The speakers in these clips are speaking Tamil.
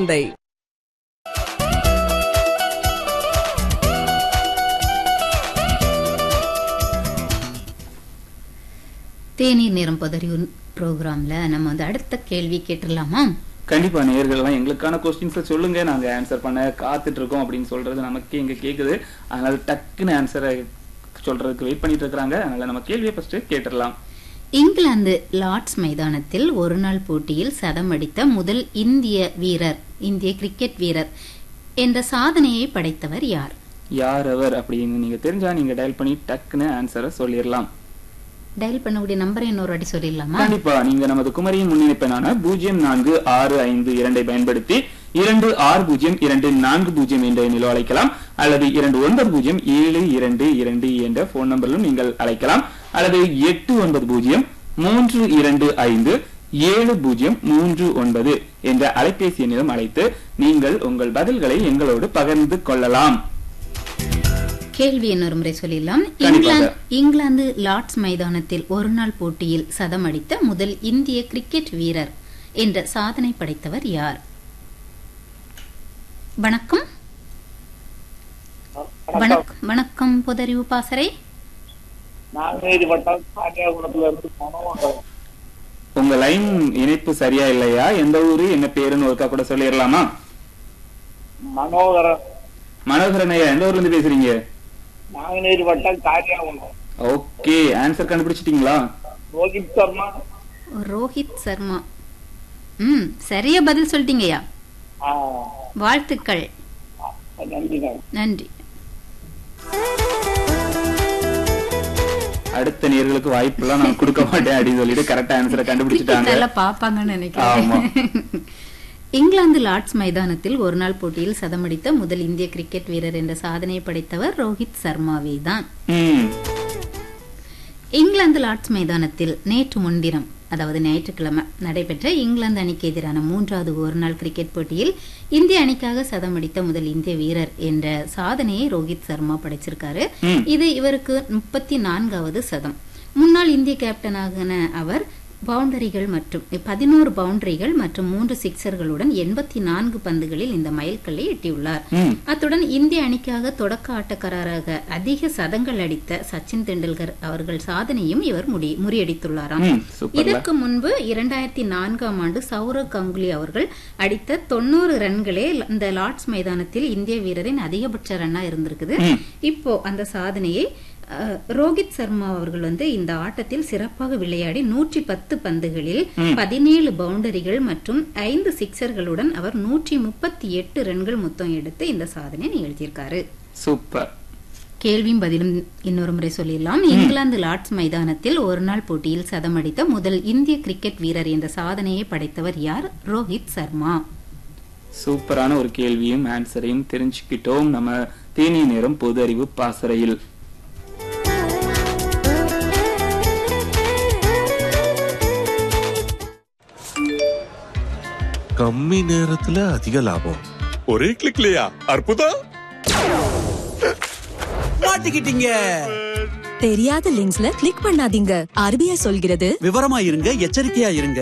சந்தை தேநீர் நேரம் பதறிவு ப்ரோக்ராம்ல நம்ம வந்து அடுத்த கேள்வி கேட்டுடலாமா கண்டிப்பா நேயர்கள்லாம் எங்களுக்கான கொஸ்டின்ஸை சொல்லுங்க நாங்க ஆன்சர் பண்ண காத்துட்டு இருக்கோம் அப்படின்னு சொல்றது நமக்கு இங்க கேக்குது அதனால டக்குன்னு ஆன்சரை சொல்றதுக்கு வெயிட் பண்ணிட்டு இருக்காங்க அதனால நம்ம கேள்வியை ஃபர்ஸ்ட் கேட்டுடலாம் இங்கிலாந்து லார்ட்ஸ் மைதானத்தில் ஒருநாள் போட்டியில் சதம் அடித்த முதல் இந்திய வீரர் இந்திய கிரிக்கெட் வீரர் என்ற சாதனையை படைத்தவர் யார் யார் அவர் அப்படின்னு நீங்க தெரிஞ்சா நீங்க டயல் பண்ணி டக்குன்னு ஆன்சரை சொல்லிடலாம் டயல் பண்ணக்கூடிய நம்பரை இன்னொரு வாட்டி சொல்லிடலாமா கண்டிப்பா நீங்க நமது குமரியின் முன்னிணைப்பெண்ணான பூஜ்ஜியம் நான்கு ஆறு ஐந்து இரண்டை பயன்படுத்தி இரண்டு ஆறு பூஜ்ஜியம் இரண்டு நான்கு பூஜ்ஜியம் என்ற எண்ணிலோ அழைக்கலாம் அல்லது இரண்டு ஒன்பது பூஜ்ஜியம் ஏழு இரண்டு இரண்டு என்ற போன் நம்பரிலும் நீங்கள் அழைக்கலாம் அல்லது எட்டு ஒன்பது பூஜ்ஜியம் மூன்று இரண்டு ஐந்து ஏழு பூஜ்ஜியம் மூன்று ஒன்பது என்ற அலைபேசி எண்ணிலும் அழைத்து நீங்கள் உங்கள் பதில்களை எங்களோடு பகிர்ந்து கொள்ளலாம் கேள்வி இன்னொரு முறை சொல்லிடலாம் கண்டிப்பாக. இங்கிலாந்து இங்கிலாந்து லார்ட்ஸ் மைதானத்தில் ஒருநாள் போட்டியில் சதம் அடித்த முதல் இந்திய கிரிக்கெட் வீரர் என்ற சாதனை படைத்தவர் யார் வணக்கம் வணக்கம் வணக்கம் புதறிவு பாசறை நாங்குநேரி வட்டம் காட்டியாகுளத்துல இருந்து மனோகரன் உங்க லைன் இணைப்பு சரியா இல்லையா எந்த ஊரு என்ன பேருன்னு ஒருக்கா கூட சொல்லிடலாமா மனோகரன் மனோகரன் ஐயா எந்த ஊர்ல இருந்து பேசுறீங்க நாங்குநேரி வட்டம் காட்டியாகுளம் ஓகே ஆன்சர் கண்டுபிடிச்சிட்டீங்களா ரோஹித் சர்மா ரோஹித் சர்மா ம் சரியா பதில் சொல்லிட்டீங்கய்யா ஆ, வாழ்த்துக்கள் நன்றி நன்றி நன்றி அடுத்த நேர்களுக்கு வாய்ப்பு எல்லாம் நான் கொடுக்க மாட்டேன் அப்படின்னு சொல்லிட்டு கரெக்டா ஆன்சரை கண்டுபிடிச்சிட்டாங்க நல்லா பாப்பாங்கன்னு ஆமா. நினைக்கிறேன் இங்கிலாந்து லார்ட்ஸ் மைதானத்தில் ஒருநாள் போட்டியில் சதமடித்த முதல் இந்திய கிரிக்கெட் வீரர் என்ற சாதனையை படைத்தவர் ரோஹித் சர்மாவே தான் ம் இங்கிலாந்து லார்ட்ஸ் மைதானத்தில் நேற்று முன்தினம் அதாவது ஞாயிற்றுக்கிழமை நடைபெற்ற இங்கிலாந்து அணிக்கு எதிரான மூன்றாவது ஒருநாள் கிரிக்கெட் போட்டியில் இந்திய அணிக்காக சதமடித்த முதல் இந்திய வீரர் என்ற சாதனையை ரோஹித் சர்மா படைச்சிருக்காரு ம். இது இவருக்கு முப்பத்தி நான்காவது சதம் முன்னாள் இந்திய கேப்டனாக அவர் பவுண்டரிகள் மற்றும் பதினோரு பவுண்டரிகள் மற்றும் மூன்று சிக்சர்களுடன் எண்பத்தி நான்கு பந்துகளில் இந்த மைல்கல்லை எட்டியுள்ளார் ம் அத்துடன் இந்திய அணிக்காக தொடக்க ஆட்டக்காரராக அதிக சதங்கள் அடித்த சச்சின் தெண்டுல்கர் அவர்கள் சாதனையும் இவர் முடி முறியடித்துள்ளாராம் ம் சூப்பர்ல இதற்கு முன்பு இரண்டாயிரத்தி நான்காம் ஆண்டு சௌரவ் கங்குலி அவர்கள் அடித்த தொண்ணூறு ரன்களே இந்த லார்ட்ஸ் மைதானத்தில் இந்திய வீரரின் அதிகபட்ச ரன்னா இருந்திருக்குது ம். இப்போ அந்த சாதனையை அஹ், ரோஹித் சர்மா அவர்கள் வந்து இந்த ஆட்டத்தில் சிறப்பாக விளையாடி நூற்றி பத்து பந்துகளில் பதினேழு பவுண்டரிகள் மற்றும் ஐந்து சிக்சர்களுடன் அவர் நூற்றி முப்பத்தி எட்டு ரன்கள் மொத்தம் எடுத்து இந்த சாதனையை நிகழ்த்தியிருக்காரு சூப்பர் கேள்வியும் பதிலும் இன்னொரு முறை சொல்லிடலாம் இங்கிலாந்து லார்ட்ஸ் மைதானத்தில் ஒருநாள் போட்டியில் சதமடித்த முதல் இந்திய கிரிக்கெட் வீரர் என்ற சாதனையை படைத்தவர் யார் ரோஹித் சர்மா சூப்பரான ஒரு கேள்வியும் ஆன்சரையும் தெரிஞ்சுக்கிட்டோம் நம்ம தேனி நேரம் பொது அறிவு பாசறையில் கம்மி நேரத்துல அதிக லாபம் ஒரே கிளிக்லயா அற்புதம் மாட்டிக்கிட்டீங்க தெரியாத லிங்க்ஸ்ல கிளிக் பண்ணாதீங்க ஆர்பிஐ சொல்கிறது விவரமா இருங்க எச்சரிக்கையா இருங்க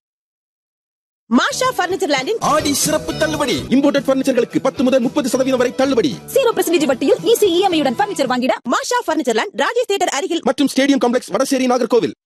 மாஷா பர்னிச்சர் லேண்டின் ஆடி சிறப்பு தள்ளுபடி இம்போர்ட்டட் பர்னிச்சர்களுக்கு பத்து முதல் முப்பது சதவீதம் வரை தள்ளுபடி ஜீரோ பர்சன்டேஜ் வட்டியில் ஈஸி இஎம்ஐ உடன் பர்னிச்சர் வாங்கிட Masha furniture land Rajesh theatre அருகில் மற்றும் ஸ்டேடியம் காம்ப்ளெக்ஸ் வடசேரி நாகர்கோவில்